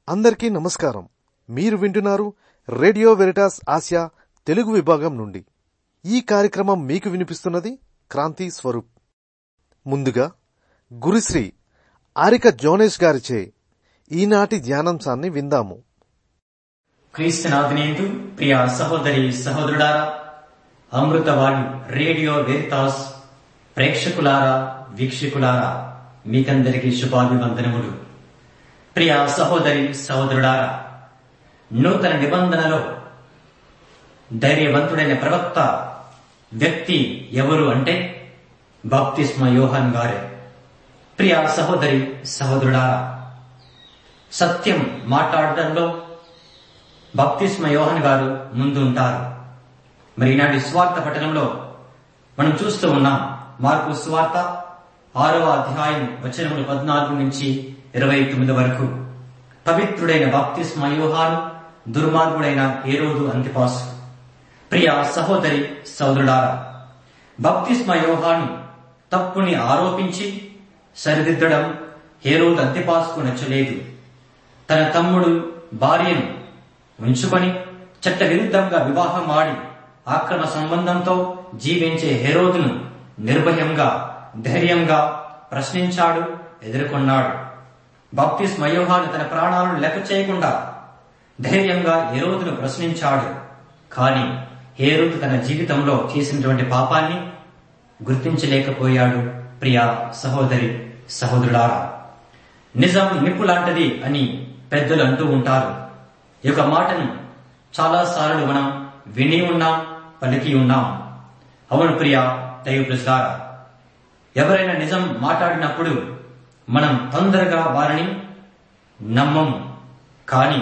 అందరికీ నమస్కారం మీరు వింటున్నారు రేడియో వెరిటాస్ ఆసియా తెలుగు విభాగం నుండి ఈ కార్యక్రమం మీకు వినిపిస్తున్నది క్రాంతి స్వరూప్ ముందుగా గురుశ్రీ ఆరిక జోనేష్ గారిచే ఈనాటి ధ్యానాంశాన్ని విందాము క్రీస్తునాథునేందు ప్రియ సహోదరి సహోదరుడారా అమృతవాణి రేడియో వేరితాస్ ప్రేక్షకులారా వీక్షకులారా మీకందరికీ శుభాభివందనములు ప్రియ సహోదరి సహోదరుడారా నూతన నిబంధనలో ధైర్యవంతుడైన ప్రవక్త వ్యక్తి ఎవరు అంటే బాప్తిస్మ యోహన్ గారే ప్రియ సహోదరి సహోదరుడారా సత్యం మాట్లాడడంలో బాప్తిస్మ యోహన్ గారు ముందుంటారు మరి ఈనాటి స్వార్థ పట్టణంలో మనం చూస్తూ ఉన్నాం మార్పు స్వార్థ ఆరవ అధ్యాయం వచనములు పద్నాలుగు నుంచి ఇరవై తొమ్మిది వరకు పవిత్రుడైన బాప్తిస్మ యోహాను దుర్మార్గుడైన ఏరోదు అంతిపాసు ప్రియ సహోదరి సోదరుడారా బాప్తిస్మ యోహాను తప్పుని ఆరోపించి సరిదిద్దడం హేరోదు అంతిపాసుకు నచ్చలేదు తన తమ్ముడు భార్యను ఉంచుకొని చట్ట విరుద్ధంగా వివాహం ఆడి ఆక్రమ సంబంధంతో జీవించే హెరోదును నిర్భయంగా ధైర్యంగా ప్రశ్నించాడు ఎదుర్కొన్నాడు బాప్తిస్ మయోహాను తన ప్రాణాలను లెక్క చేయకుండా ధైర్యంగా హెరోదును ప్రశ్నించాడు కాని హేరోదు తన జీవితంలో చేసినటువంటి పాపాన్ని గుర్తించలేకపోయాడు ప్రియా సహోదరి సహోదరుడారా నిజం నిప్పు లాంటిది అని పెద్దలు అంటూ ఉంటారు ఈ యొక్క మాటను చాలా సార్లు మనం విని ఉన్నాం పలికి ఉన్నాం అవును ప్రియ దైవ ప్రసారా ఎవరైనా నిజం మాట్లాడినప్పుడు మనం తొందరగా వారిని నమ్మము కానీ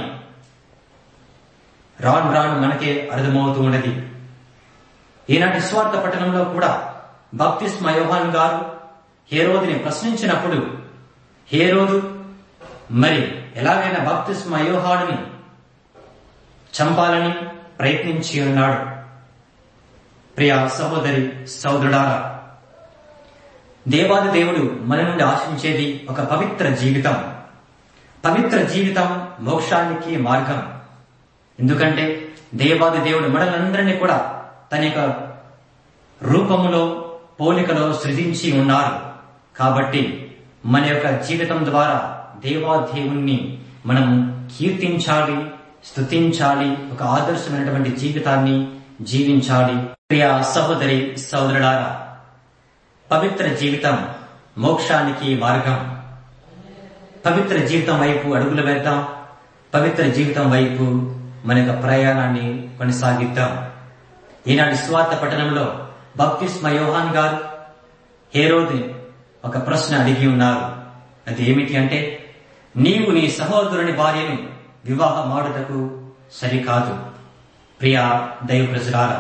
రాను రాను మనకే అర్థమవుతూ ఉన్నది ఈనాటి స్వార్థ పట్టణంలో కూడా బాప్తిస్మ యోహాన్ గారు హేరోదిని ప్రశ్నించినప్పుడు హేరోదు మరి ఎలాగైనా బాప్తిస్మ యోహానుని చంపాలని ప్రయత్నించి ఉన్నాడు ప్రియ సహోదరి సోదరుడారా దేవాది దేవుడు మన నుండి ఆశించేది ఒక పవిత్ర జీవితం పవిత్ర జీవితం మోక్షానికి మార్గం ఎందుకంటే దేవాది దేవుడు మనలందరినీ కూడా తన యొక్క రూపములో పోలికలో సృజించి ఉన్నారు కాబట్టి మన యొక్క జీవితం ద్వారా దేవాదేవుణ్ణి మనం కీర్తించాలి స్తుతించాలి ఒక ఆదర్శమైనటువంటి జీవితాన్ని జీవించాలి ప్రియ సహోదరి సోదరుడారా పవిత్ర జీవితం మోక్షానికి మార్గం పవిత్ర జీవితం వైపు అడుగులు వేద్దాం పవిత్ర జీవితం వైపు మన యొక్క ప్రయాణాన్ని కొనసాగిద్దాం ఈనాటి స్వార్థ పట్టణంలో బప్తిస్మ యోహాన్ గారు హేరోది ఒక ప్రశ్న అడిగి ఉన్నారు అది ఏమిటి అంటే నీవు నీ సహోదరుని భార్యను వివాహమాడుటకు సరికాదు ప్రియా దైవ ప్రజలారా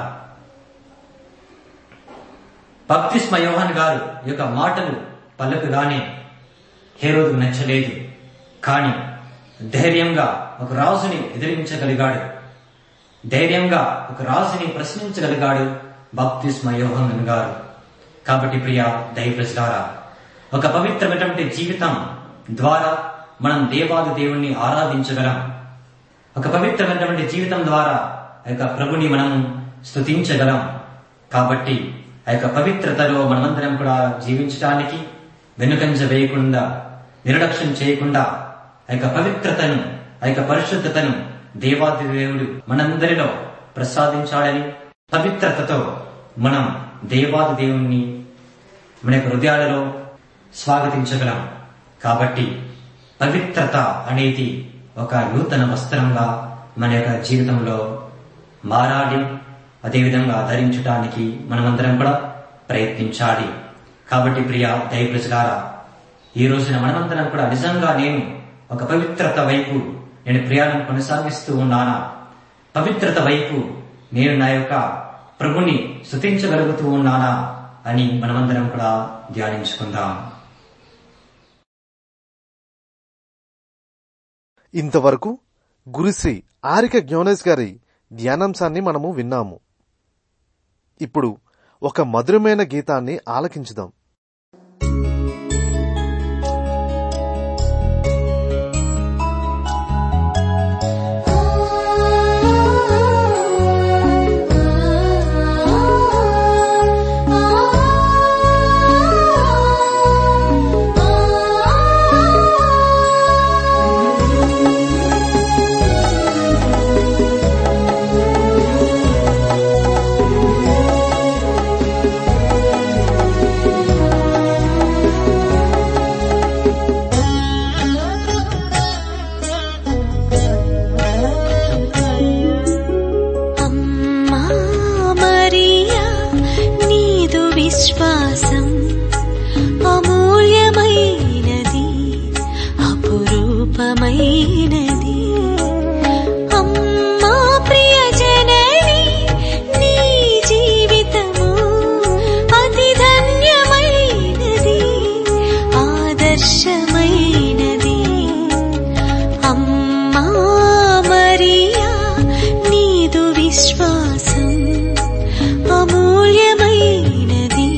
బప్తిస్మ యోహాన్ గారు యొక్క మాటలు పలుకుగానే హేరోదు నచ్చలేదు కాని ధైర్యంగా ఒక రాజుని ఎదిరించగలిగాడు ధైర్యంగా ఒక రాజుని ప్రశ్నించగలిగాడు బాప్తిస్మ యోహన్ గారు కాబట్టి ప్రియా దైవ ప్రజలారా ఒక పవిత్రమైనటువంటి జీవితం ద్వారా మనం దేవాది దేవుణ్ణి ఆరాధించగలం ఒక పవిత్రమైనటువంటి జీవితం ద్వారా ఆ యొక్క ప్రభుని మనం స్తుతించగలం కాబట్టి ఆ యొక్క పవిత్రతలో మనమందరం కూడా జీవించడానికి వెనుకంజ వేయకుండా నిర్లక్ష్యం చేయకుండా ఆ యొక్క పవిత్రతను ఆ యొక్క పరిశుద్ధతను దేవాది దేవుడు మనందరిలో ప్రసాదించాలని పవిత్రతతో మనం దేవాది దేవుణ్ణి మన యొక్క హృదయాలలో స్వాగతించగలం కాబట్టి పవిత్రత అనేది ఒక నూతన వస్త్రంగా మన యొక్క జీవితంలో మారాలి అదేవిధంగా ధరించడానికి మనమందరం కూడా ప్రయత్నించాలి కాబట్టి ప్రియ దయ ప్రజలారా ఈ రోజున మనమందరం కూడా నిజంగా నేను ఒక పవిత్రత వైపు నేను ప్రయాణం కొనసాగిస్తూ ఉన్నానా పవిత్రత వైపు నేను నా యొక్క ప్రభుని స్థుతించగలుగుతూ ఉన్నానా అని మనమందరం కూడా ధ్యానించుకుందాం ఇంతవరకు గురుశ్రీ ఆరిక జ్ఞానేష్ గారి ధ్యానాంశాన్ని మనము విన్నాము ఇప్పుడు ఒక మధురమైన గీతాన్ని ఆలకించుదాం నీ అమూల్యమైనది అమ్మా ప్రియ జనని నీ జీవితము అతి ధన్యమైనది ఆదర్శమైనది అమ్మా మరియా నీదు విశ్వాసం అమూల్యమైనది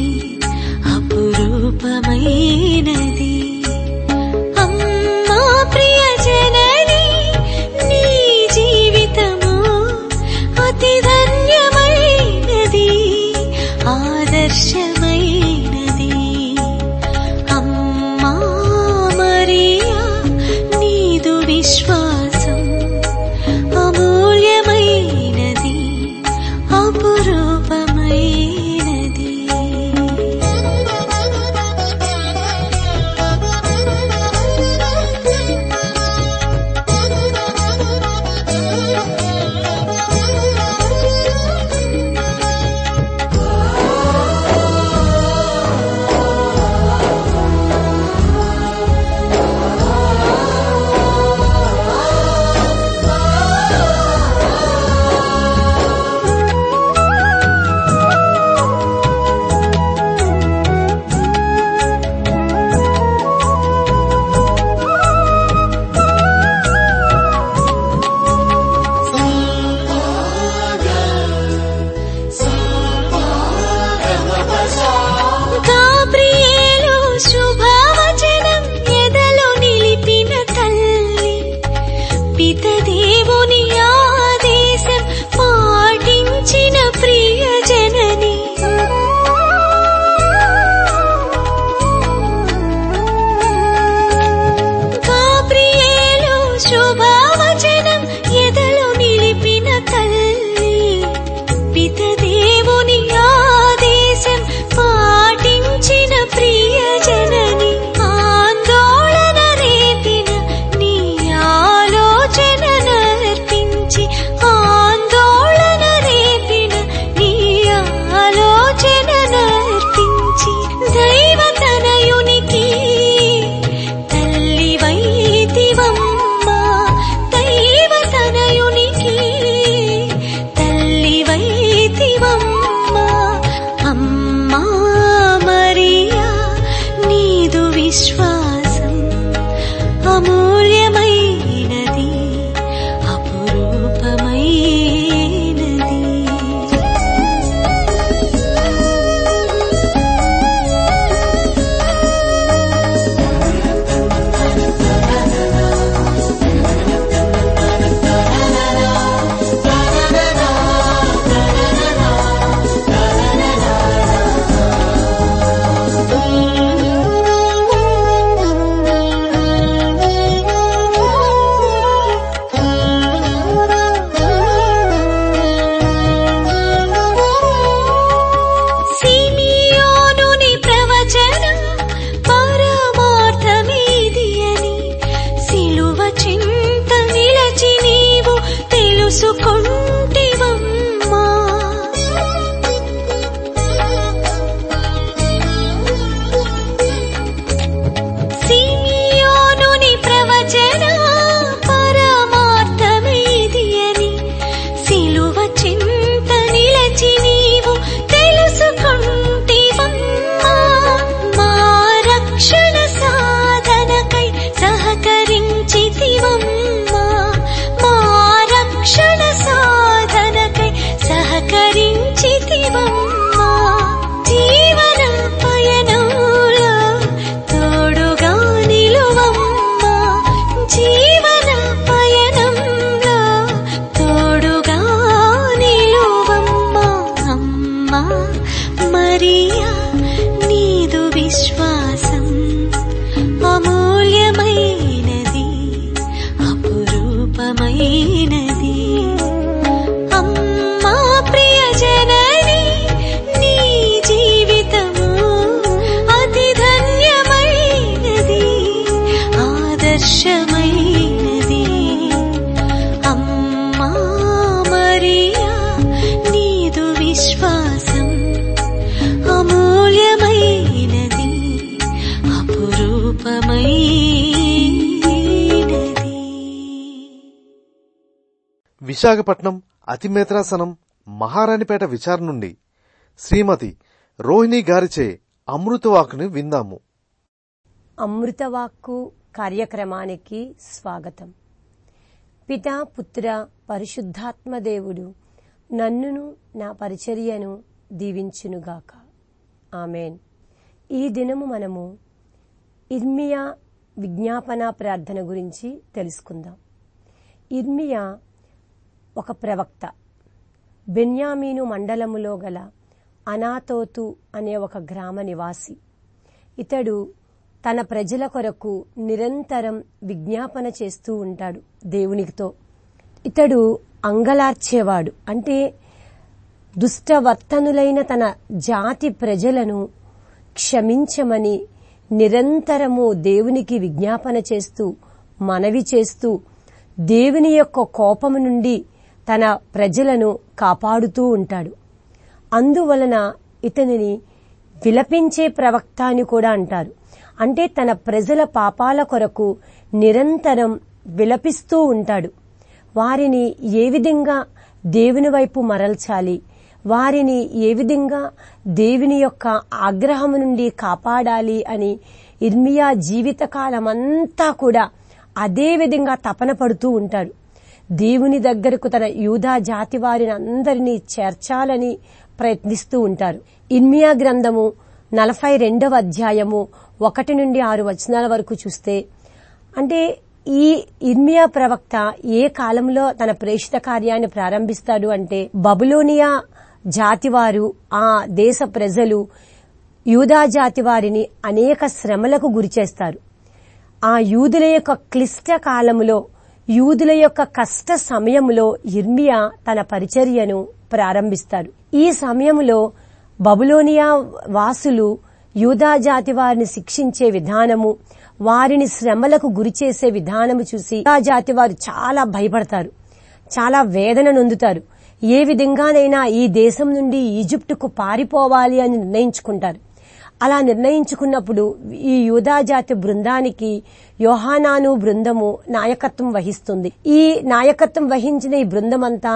అపురూపమైనది అమ్మా ప్రియ జనని నీ జీవితము అతి ధన్యమైనది ఆదర్శమైనది అమ్మా మరియా నీదు విశ్వాసం అమూల్యమైనది అపురూపమైనది గాబ్రియేలు శుభవచనం ఎదలో నిలిపిన తల్లి పితదేవుని ఆదేశం పాటించిన ప్రియ జనని గాబ్రియేలు శుభవచనం ఎదలో నిలిపిన తల్లి పితదేవుని ఆదేశం పాటించిన ప్రియ జనని ఆందోళన రేపిన నీ ఆలోచన నర్పించి ఆందోళన రేపిన నీ ఆలోచన నర్పించి దైవతనయునికి తల్లి వైదివమ్మా దైవతనయునికి తల్లి వైదివమ్మా అమ్మా మరియా నీదు విశ్వాసం అమూల్యమైనది అపురూపమైనది సిమియోనుని ప్రవచనం పరమార్థమేది అని సిలువ చింత నిలచి నీవు తెలుసుకొంటివమ్మా సిమియోనుని ప్రవచన పరమార్థమేది అని సిలువ చింత నిలచి నీవు తెలుసుకుంటివమ్మా మా రక్షణ సాధనకై సహకరించితివమ్మా మా రక్షణ సాధనకై సహకరించితివమ్మా జీవన పయనంలో తోడుగా నిలువమ్మా జీవన పయనంలో తోడుగా నిలువమ్మా అమ్మా మరియా నీదు విశ్వాసం అమూల్యమైనది అపురూపమైనది అమ్మా ప్రియ జనని నీ జీవితము అతి ధన్యమైనది ఆదర్శమైనది అమ్మా మరియా నీదు విశ్వాసం అమూల్యమైనది అపురూపమైనది విశాఖపట్నం అతిమేత్రాసనం మహారాణిపేట విచారణ నుండి శ్రీమతి రోహిణి గారిచే అమృతవాకుని విందాము అమృతవాక్కు కార్యక్రమానికి స్వాగతం పితా పుత్ర పరిశుద్ధాత్మ దేవుడు నన్నును నా పరిచర్యను దీవించునుగాక ఆమెన్ ఈ దినము మనము ఇర్మియా విజ్ఞాపన ప్రార్థన గురించి తెలుసుకుందాం ఇర్మియా ఒక ప్రవక్త బెన్యామీను మండలములో గల అనాతోతు అనే ఒక గ్రామ నివాసి ఇతడు తన ప్రజల కొరకు నిరంతరం విజ్ఞాపన చేస్తూ ఉంటాడు దేవునితో ఇతడు అంగలార్చేవాడు అంటే దుష్టవర్తనులైన తన జాతి ప్రజలను క్షమించమని నిరంతరము దేవునికి విజ్ఞాపన చేస్తూ మనవి చేస్తూ దేవుని యొక్క కోపము నుండి తన ప్రజలను కాపాడుతూ ఉంటాడు అందువలన ఇతనిని విలపించే ప్రవక్త అని కూడా అంటారు అంటే తన ప్రజల పాపాల కొరకు నిరంతరం విలపిస్తూ ఉంటాడు వారిని ఏ విధంగా దేవుని వైపు మరల్చాలి వారిని ఏ విధంగా దేవుని యొక్క ఆగ్రహం నుండి కాపాడాలి అని ఇర్మియా జీవితకాలమంతా కూడా అదే విధంగా తపన పడుతూ ఉంటాడు దేవుని దగ్గరకు తన యూదా జాతి వారిని అందరినీ చేర్చాలని ప్రయత్నిస్తూ ఉంటారు ఇర్మియా గ్రంథము నలభై రెండవ అధ్యాయము ఒకటి నుండి ఆరు వచనాల వరకు చూస్తే అంటే ఈ ఇర్మియా ప్రవక్త ఏ కాలంలో తన ప్రేషిత కార్యాన్ని ప్రారంభిస్తాడు అంటే బబులోనియా జాతివారు ఆ దేశ ప్రజలు యూదా జాతి వారిని అనేక శ్రమలకు గురిచేస్తారు ఆ యూదుల యొక్క క్లిష్ట కాలములో యూదుల యొక్క కష్ట సమయములో ఇర్మియా తన పరిచర్యను ప్రారంభిస్తాడు ఈ సమయములో బబులోనియా వాసులు యూదా జాతి వారిని శిక్షించే విధానము వారిని శ్రమలకు గురిచేసే విధానము చూసి యూదా జాతి వారు చాలా భయపడతారు చాలా వేదన నొందుతారు ఏ విధంగానైనా ఈ దేశం నుండి ఈజిప్టుకు పారిపోవాలి అని నిర్ణయించుకుంటారు అలా నిర్ణయించుకున్నప్పుడు ఈ యూదా జాతి బృందానికి యోహానాను బృందము నాయకత్వం వహిస్తుంది ఈ నాయకత్వం వహించిన ఈ బృందమంతా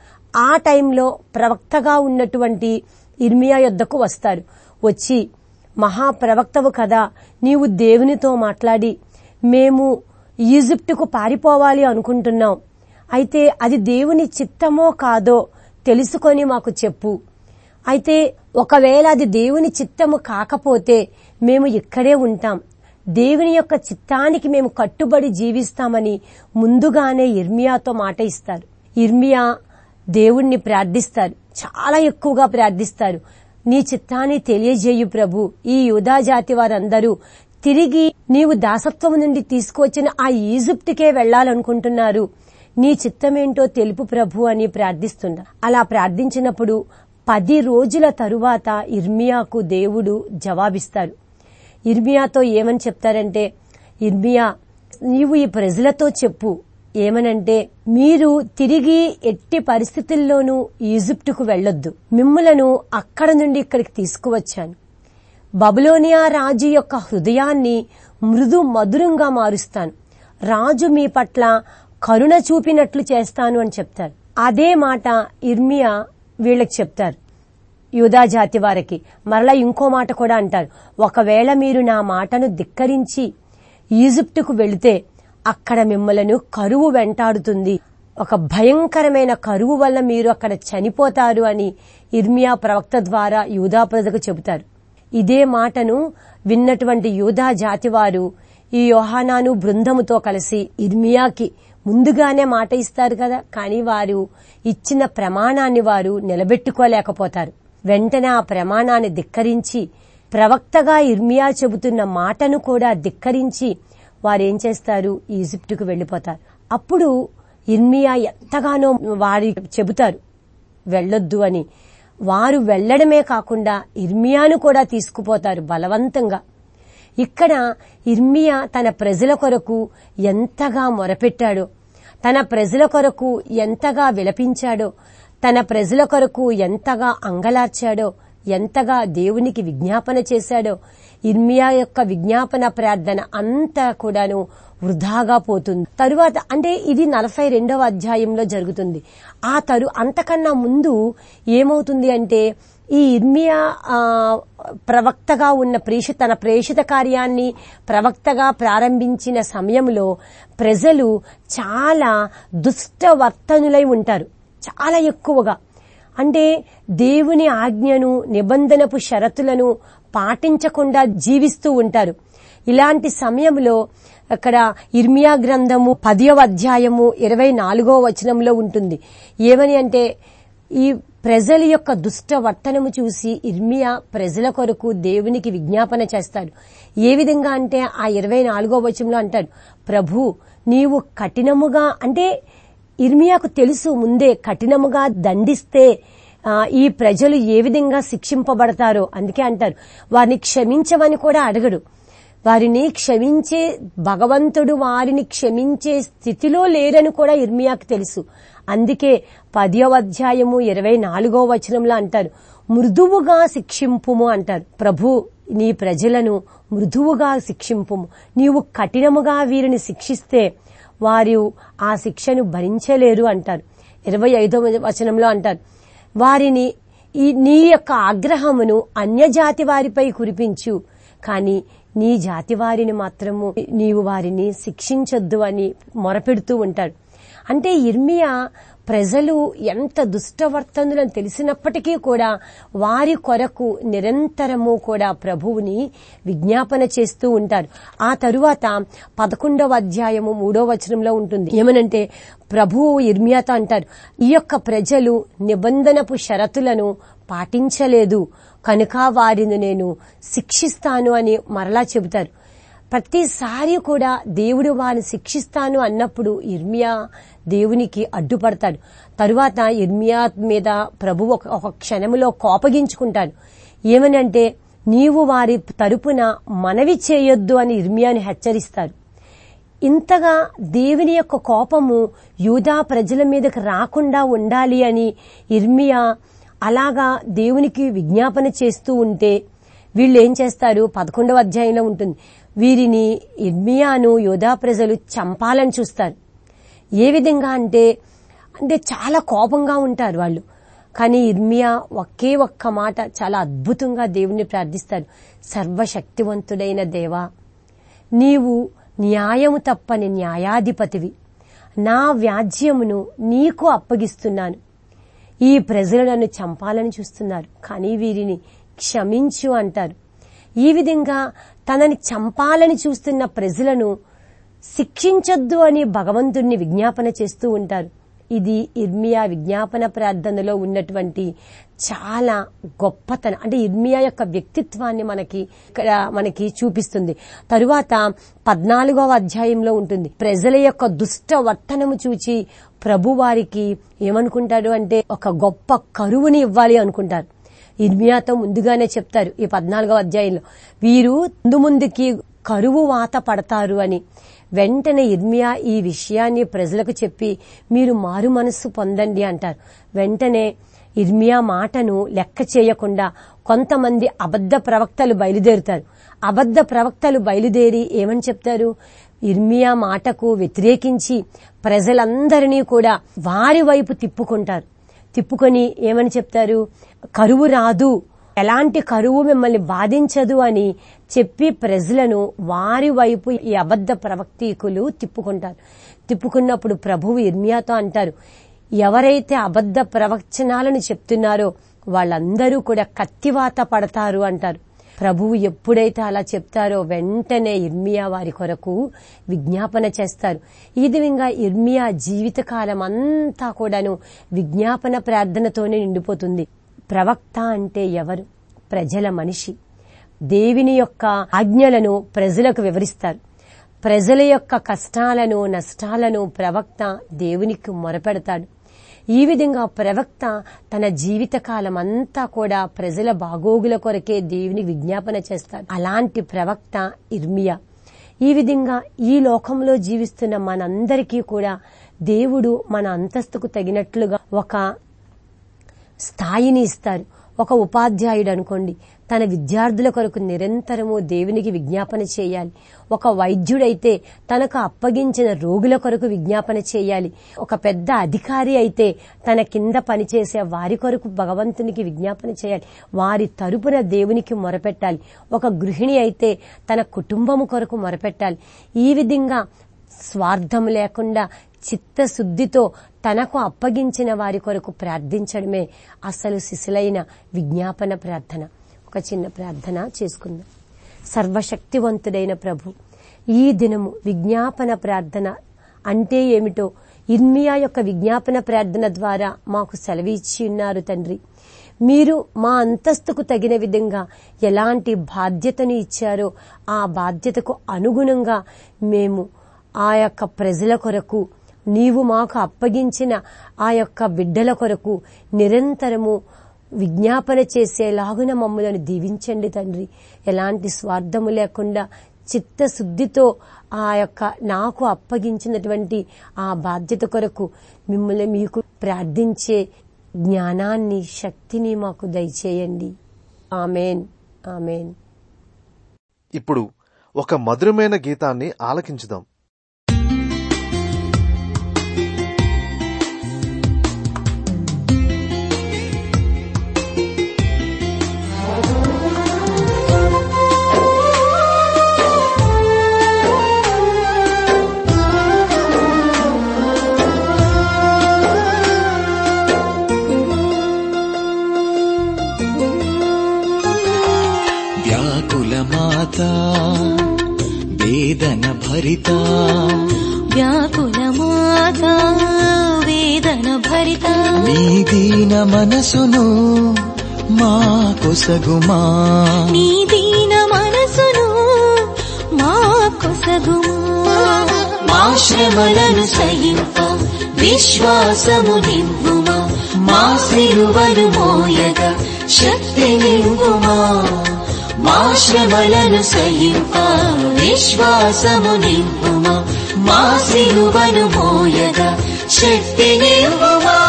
ఆ టైంలో ప్రవక్తగా ఉన్నటువంటి ఇర్మియా యొద్దకు వస్తారు వచ్చి మహాప్రవక్తవు కదా నీవు దేవునితో మాట్లాడి మేము ఈజిప్టుకు పారిపోవాలి అనుకుంటున్నాం అయితే అది దేవుని చిత్తమో కాదో తెలుసుకొని మాకు చెప్పు అయితే ఒకవేళ అది దేవుని చిత్తము కాకపోతే మేము ఇక్కడే ఉంటాం దేవుని యొక్క చిత్తానికి మేము కట్టుబడి జీవిస్తామని ముందుగానే ఇర్మియాతో మాట ఇస్తారు ఇర్మియా దేవుణ్ణి ప్రార్థిస్తారు చాలా ఎక్కువగా ప్రార్థిస్తారు నీ చిత్తాన్ని తెలియజేయు ప్రభు ఈ యూదా జాతి వారందరూ తిరిగి నీవు దాసత్వం నుండి తీసుకువచ్చిన ఆ ఈజిప్టుకే వెళ్లాలనుకుంటున్నారు నీ చిత్తమేంటో తెలుపు ప్రభు అని ప్రార్థిస్తుండ అలా ప్రార్థించినప్పుడు పది రోజుల తరువాత ఇర్మియాకు దేవుడు జవాబిస్తారు ఇర్మియాతో ఏమని చెప్తారంటే ఇర్మియా నీవు ఈ ప్రజలతో చెప్పు ఏమనంటే మీరు తిరిగి ఎట్టి పరిస్థితుల్లోనూ ఈజిప్టుకు వెళ్లొద్దు మిమ్ములను అక్కడ నుండి ఇక్కడికి తీసుకువచ్చాను బబులోనియా రాజు యొక్క హృదయాన్ని మృదు మధురంగా మారుస్తాను రాజు మీ పట్ల కరుణ చూపినట్లు చేస్తాను అని చెప్తారు అదే మాట ఇర్మియా వీళ్ళకి చెప్తారు యూదా జాతి వారికి మరలా ఇంకో మాట కూడా అంటారు ఒకవేళ మీరు నా మాటను ధిక్కరించి ఈజిప్టుకు వెళితే అక్కడ మిమ్మలను కరువు వెంటాడుతుంది ఒక భయంకరమైన కరువు వల్ల మీరు అక్కడ చనిపోతారు అని ఇర్మియా ప్రవక్త ద్వారా యూదా ప్రజలకు చెబుతారు ఇదే మాటను విన్నటువంటి యూదా జాతివారు ఈ యోహానాను బృందముతో కలిసి ఇర్మియాకి ముందుగానే మాట ఇస్తారు కదా కానీ వారు ఇచ్చిన ప్రమాణాన్ని వారు నిలబెట్టుకోలేకపోతారు వెంటనే ఆ ప్రమాణాన్ని ధిక్కరించి ప్రవక్తగా ఇర్మియా చెబుతున్న మాటను కూడా ధిక్కరించి వారేం చేస్తారు ఈజిప్టుకు వెళ్లిపోతారు అప్పుడు ఇర్మియా ఎంతగానో వారి చెబుతారు వెళ్ళొద్దు అని వారు వెళ్లడమే కాకుండా ఇర్మియాను కూడా తీసుకుపోతారు బలవంతంగా ఇక్కడ ఇర్మియా తన ప్రజల కొరకు ఎంతగా మొరపెట్టాడో తన ప్రజల కొరకు ఎంతగా విలపించాడో తన ప్రజల కొరకు ఎంతగా అంగలార్చాడో ఎంతగా దేవునికి విజ్ఞాపన చేశాడో ఇర్మియా యొక్క విజ్ఞాపన ప్రార్థన అంతా కూడాను వృధాగా పోతుంది తరువాత అంటే ఇది నలభై రెండవ అధ్యాయంలో జరుగుతుంది ఆ తరు అంతకన్నా ముందు ఏమవుతుంది అంటే ఈ ఇర్మియా ఆ, ప్రవక్తగా ఉన్న ప్రేషి తన ప్రేషిత కార్యాన్ని ప్రవక్తగా ప్రారంభించిన సమయంలో ప్రజలు చాలా దుష్టవర్తనులై ఉంటారు చాలా ఎక్కువగా అంటే దేవుని ఆజ్ఞను నిబంధనపు షరతులను పాటించకుండా జీవిస్తూ ఉంటారు ఇలాంటి సమయంలో అక్కడ ఇర్మియా గ్రంథము పదియవ అధ్యాయము ఇరవై నాలుగో వచనంలో ఉంటుంది ఏమని అంటే ఈ ప్రజల యొక్క దుష్ట వర్తనము చూసి ఇర్మియా ప్రజల కొరకు దేవునికి విజ్ఞాపన చేస్తాడు ఏ విధంగా అంటే ఆ ఇరవై నాలుగో వచనంలో అంటాడు ప్రభు నీవు కఠినముగా అంటే ఇర్మియాకు తెలుసు ముందే కఠినముగా దండిస్తే ఆ, ఈ ప్రజలు ఏ విధంగా శిక్షింపబడతారో అందుకే అంటారు వారిని క్షమించమని కూడా అడగడు వారిని క్షమించే భగవంతుడు వారిని క్షమించే స్థితిలో లేరని కూడా ఇర్మియాకు తెలుసు అందుకే పదవ అధ్యాయము ఇరవై నాలుగో వచనంలో అంటారు మృదువుగా శిక్షింపుము అంటారు ప్రభు నీ ప్రజలను మృదువుగా శిక్షింపుము నీవు కఠినముగా వీరిని శిక్షిస్తే వారు ఆ శిక్షను భరించలేరు అంటారు ఇరవై ఐదో వచనంలో అంటారు వారిని ఈ నీ యొక్క ఆగ్రహమును అన్యజాతి వారిపై కురిపించు కానీ నీ జాతి వారిని మాత్రము నీవు వారిని శిక్షించొద్దు అని మొరపెడుతూ ఉంటాడు అంటే ఇర్మియా ప్రజలు ఎంత దుష్టవర్తనులని తెలిసినప్పటికీ కూడా వారి కొరకు నిరంతరము కూడా ప్రభువుని విజ్ఞాపన చేస్తూ ఉంటారు ఆ తరువాత పదకొండవ అధ్యాయము మూడో వచనంలో ఉంటుంది ఏమనంటే ప్రభువు ఇర్మియాతో అంటారు ఈ యొక్క ప్రజలు నిబంధనపు షరతులను పాటించలేదు కనుక వారిని నేను శిక్షిస్తాను అని మరలా చెబుతారు ప్రతిసారి కూడా దేవుడు వారిని శిక్షిస్తాను అన్నప్పుడు ఇర్మియా దేవునికి అడ్డుపడతాడు తరువాత ఇర్మియా మీద ప్రభు ఒక ఒక క్షణములో కోపగించుకుంటాడు ఏమనంటే నీవు వారి తరపున మనవి చేయొద్దు అని ఇర్మియాని హెచ్చరిస్తారు ఇంతగా దేవుని యొక్క కోపము యూదా ప్రజల మీదకి రాకుండా ఉండాలి అని ఇర్మియా అలాగా దేవునికి విజ్ఞాపన చేస్తూ ఉంటే వీళ్ళు ఏం చేస్తారు పదకొండవ అధ్యాయంలో ఉంటుంది వీరిని ఇర్మియాను యోధా ప్రజలు చంపాలని చూస్తారు ఏ విధంగా అంటే అంటే చాలా కోపంగా ఉంటారు వాళ్ళు కానీ ఇర్మియా ఒకే ఒక్క మాట చాలా అద్భుతంగా దేవుణ్ణి ప్రార్థిస్తారు సర్వశక్తివంతుడైన దేవా నీవు న్యాయము తప్పని న్యాయాధిపతివి నా వ్యాజ్యమును నీకు అప్పగిస్తున్నాను ఈ ప్రజలు నన్ను చంపాలని చూస్తున్నారు కానీ వీరిని క్షమించు అంటారు ఈ విధంగా తనని చంపాలని చూస్తున్న ప్రజలను శిక్షించొద్దు అని భగవంతుణ్ణి విజ్ఞాపన చేస్తూ ఉంటారు ఇది ఇర్మియా విజ్ఞాపన ప్రార్థనలో ఉన్నటువంటి చాలా గొప్పతనం అంటే ఇర్మియా యొక్క వ్యక్తిత్వాన్ని మనకి ఇక్కడ మనకి చూపిస్తుంది తరువాత పద్నాలుగవ అధ్యాయంలో ఉంటుంది ప్రజల యొక్క దుష్ట వర్తనము చూచి ప్రభు వారికి ఏమనుకుంటాడు అంటే ఒక గొప్ప కరువుని ఇవ్వాలి అనుకుంటారు ఇర్మియాతో ముందుగానే చెప్తారు ఈ పద్నాలుగవ అధ్యాయంలో వీరు ముందు ముందుకి కరువు వాత పడతారు అని వెంటనే ఇర్మియా ఈ విషయాన్ని ప్రజలకు చెప్పి మీరు మారు మనస్సు పొందండి అంటారు వెంటనే ఇర్మియా మాటను లెక్క చేయకుండా కొంతమంది అబద్ధ ప్రవక్తలు బయలుదేరుతారు అబద్ధ ప్రవక్తలు బయలుదేరి ఏమని చెప్తారు ఇర్మియా మాటకు వ్యతిరేకించి ప్రజలందరినీ కూడా వారి వైపు తిప్పుకుంటారు తిప్పుకొని ఏమని చెప్తారు కరువు రాదు ఎలాంటి కరువు మిమ్మల్ని బాధించదు అని చెప్పి ప్రజలను వారి వైపు ఈ అబద్ధ ప్రవక్తీకులు తిప్పుకుంటారు తిప్పుకున్నప్పుడు ప్రభువు ఇర్మియాతో అంటారు ఎవరైతే అబద్ధ ప్రవచనాలను చెప్తున్నారో వాళ్ళందరూ కూడా కత్తివాత పడతారు అంటారు ప్రభువు ఎప్పుడైతే అలా చెప్తారో వెంటనే ఇర్మియా వారి కొరకు విజ్ఞాపన చేస్తారు ఈ విధంగా ఇర్మియా జీవితకాలం అంతా కూడాను విజ్ఞాపన ప్రార్థనతోనే నిండిపోతుంది ప్రవక్త అంటే ఎవరు ప్రజల మనిషి దేవుని యొక్క ఆజ్ఞలను ప్రజలకు వివరిస్తారు ప్రజల యొక్క కష్టాలను నష్టాలను ప్రవక్త దేవునికి మొరపెడతాడు ఈ విధంగా ప్రవక్త తన జీవితకాలం అంతా కూడా ప్రజల బాగోగుల కొరకే దేవుని విజ్ఞాపన చేస్తాడు అలాంటి ప్రవక్త ఇర్మియా ఈ విధంగా ఈ లోకంలో జీవిస్తున్న మనందరికీ కూడా దేవుడు మన అంతస్తుకు తగినట్లుగా ఒక స్థాయిని ఇస్తారు ఒక ఉపాధ్యాయుడు అనుకోండి తన విద్యార్థుల కొరకు నిరంతరము దేవునికి విజ్ఞాపన చేయాలి ఒక వైద్యుడైతే తనకు అప్పగించిన రోగుల కొరకు విజ్ఞాపన చేయాలి ఒక పెద్ద అధికారి అయితే తన కింద పనిచేసే వారి కొరకు భగవంతునికి విజ్ఞాపన చేయాలి వారి తరపున దేవునికి మొరపెట్టాలి ఒక గృహిణి అయితే తన కుటుంబము కొరకు మొరపెట్టాలి ఈ విధంగా స్వార్థం లేకుండా చిత్తశుద్ధితో తనకు అప్పగించిన వారి కొరకు ప్రార్థించడమే అసలు శిశులైన విజ్ఞాపన ప్రార్థన ఒక చిన్న ప్రార్థన చేసుకుందాం సర్వశక్తివంతుడైన ప్రభు ఈ దినము విజ్ఞాపన ప్రార్థన అంటే ఏమిటో ఇర్మియా యొక్క విజ్ఞాపన ప్రార్థన ద్వారా మాకు సెలవిచ్చి ఉన్నారు తండ్రి మీరు మా అంతస్తుకు తగిన విధంగా ఎలాంటి బాధ్యతను ఇచ్చారో ఆ బాధ్యతకు అనుగుణంగా మేము ఆ యొక్క ప్రజల కొరకు నీవు మాకు అప్పగించిన ఆ యొక్క బిడ్డల కొరకు నిరంతరము విజ్ఞాపన చేసేలాగున మమ్మలను దీవించండి తండ్రి ఎలాంటి స్వార్థము లేకుండా చిత్తశుద్ధితో ఆ యొక్క నాకు అప్పగించినటువంటి ఆ బాధ్యత కొరకు మిమ్మల్ని మీకు ప్రార్థించే జ్ఞానాన్ని శక్తిని మాకు దయచేయండి ఆమెన్ ఆమెన్ ఇప్పుడు ఒక మధురమైన గీతాన్ని ఆలకించుదాం వ్యాకుల మాత వేదన భరిత వ్యాకుల మాత వేదన భరిత నీ దీన మనసును మా కొసగుమా నీ దీన మనసును మా కొసగుమా మా శ్రమలను సహింప విశ్వాసము నింపుమా మా సిలువను మోయగా శక్తి నింపుమా మా శ్రమలను సహింప విశ్వాసము నింపుమా మా సిలువను మోయగా శక్తి నింపుమా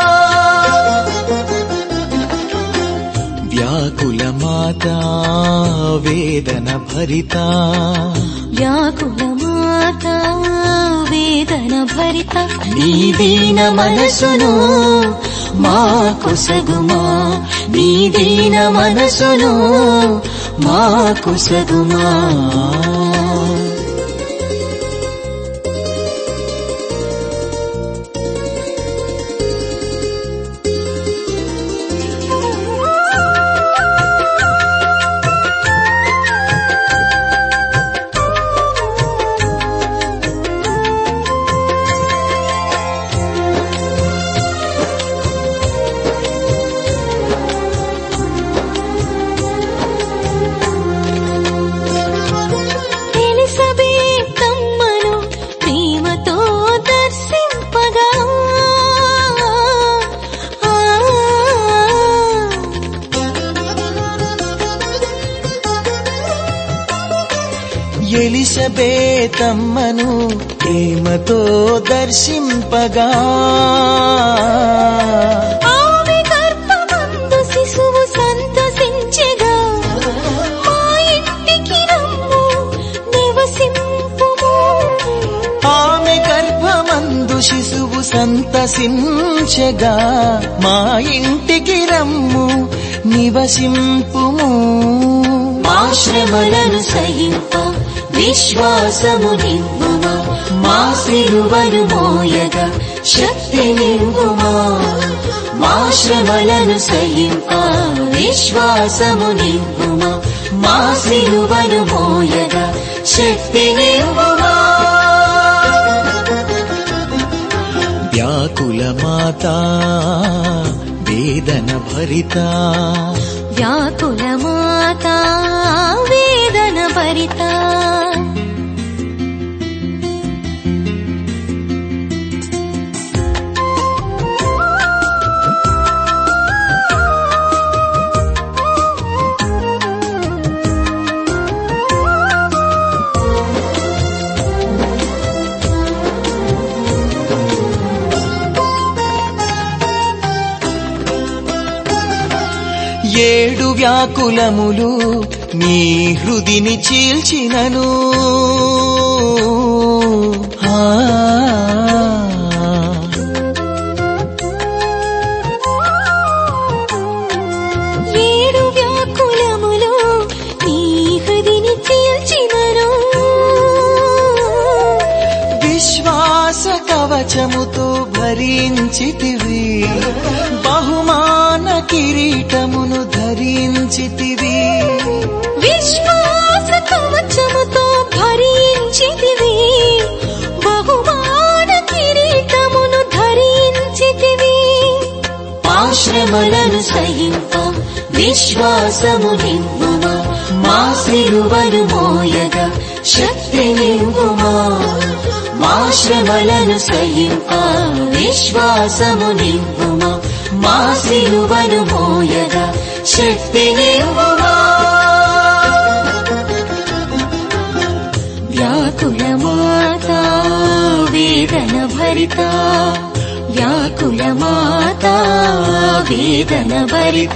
వ్యాకుల మాత వేదన భరిత వ్యాకుల మాత వేదన భరిత నీ దీన మనసును మా కొసగుమా నీ దీన మనసును మా కొసగుమా ఎలిజబెతమ్మను ప్రేమతో దర్శింపగా ఆ ఎలిసబేతమ్మను ప్రేమతో దర్శింపగా ఆమె గర్భమందు శిశువు సంతసించెగా మా ఇంటికి రమ్ము నివసింపుము ఆమె గర్భమందు శిశువు సంతసించగా మా ఇంటికి రమ్ము నివసింపుము మా శ్రమలను సహింప విశ్వాసము నింపుమా మా సిలువను మోయగా శక్తి నింపుమా మా శ్రమలను సహింప విశ్వాసము నింపుమా మా సిలువను మోయగా శక్తి నింపుమా వ్యాకుల మాత వేదన భరిత వ్యాకుల మాత వేదన భరిత ఏడు వ్యాకులములు నీ హృదిని చీల్చినను ఆ ఏడు వ్యాకులములు నీ హృదిని చీల్చినను విశ్వాస కవచముతో భరించితివి బహుమాన కిరీటమును ధరించితివి విశ్వాస కవచముతో భరించితివి బహుమాన కిరీటమును ధరించితివి ఆశ్రమలను సహింప విశ్వాసము నింపుమా మా సిలువను మోయగా శక్తి నింపుమా మా శ్రమలను సహింప విశ్వాసము నింపుమా మా సిలువను మోయగా శక్తి నింపుమా వ్యాకుల మాత వేదన భరిత వ్యాకుల మాత వేదన భరిత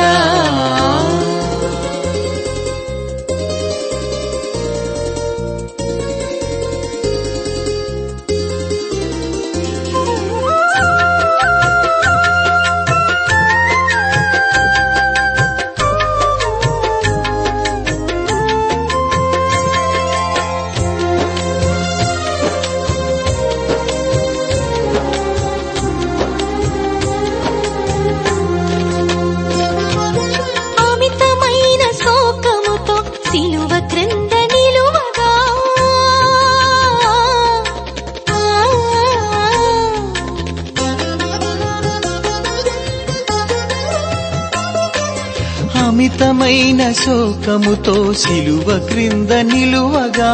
అమితమైన శోకముతో సిలువ క్రింద నిలువగా అమితమైన శోకముతో సిలువ క్రింద నిలువగా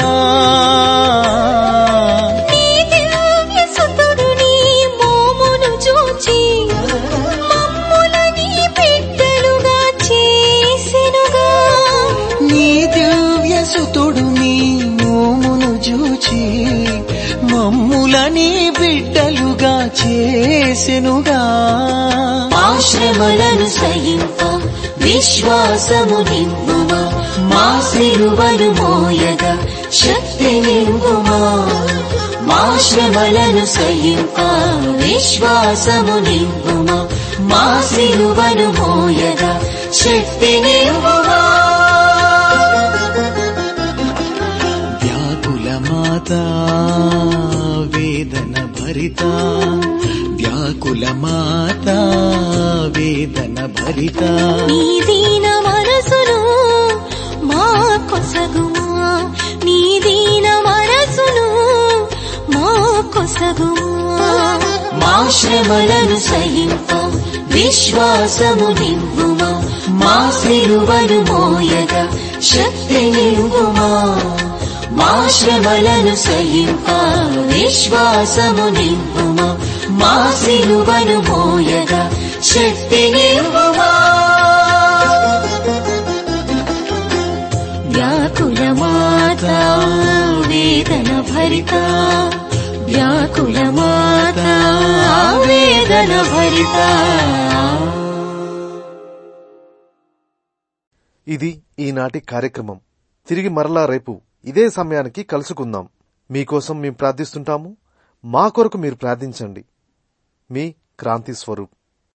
నీ దివ్య సుతుడు నీ మోమును చూచి మమ్ములని బిడ్డలుగా చేసెనుగా నీ దివ్య సుతుడు నీ మోమును చూచి మమ్ములని బిడ్డలుగా చేసెనుగా ఆశ్రమలను సహింప విశ్వాసము నింపుమా మా సిలువను మోయగా శక్తి నింపుమా మా శ్రమలను సహింప విశ్వాసము నింపుమా మా సిలువను మోయగా శక్తి నింపుమా వ్యాకుల మాత వేదన భరిత వ్యాకుల మాత వేదన భరిత నీ దీన మనసును మా కొసగుమా నీ దీన మనసును మా కొసగుమా మా శ్రమలను సహింప విశ్వాసము నింపుమా మా సిలువను మోయగా శక్తి నింపుమా మా శ్రమలను సహింప విశ్వాసము నింపుమా మా సిలువను మోయగా శక్తి నింపుమా వ్యాకుల మాత వేదన భరిత వ్యాకుల మాత వేదన భరిత ఇది ఈనాటి కార్యక్రమం తిరిగి మరలా రేపు ఇదే సమయానికి కలుసుకుందాం మీకోసం మేము ప్రార్థిస్తుంటాము మా కొరకు మీరు ప్రార్థించండి మీ క్రాంతి స్వరూప్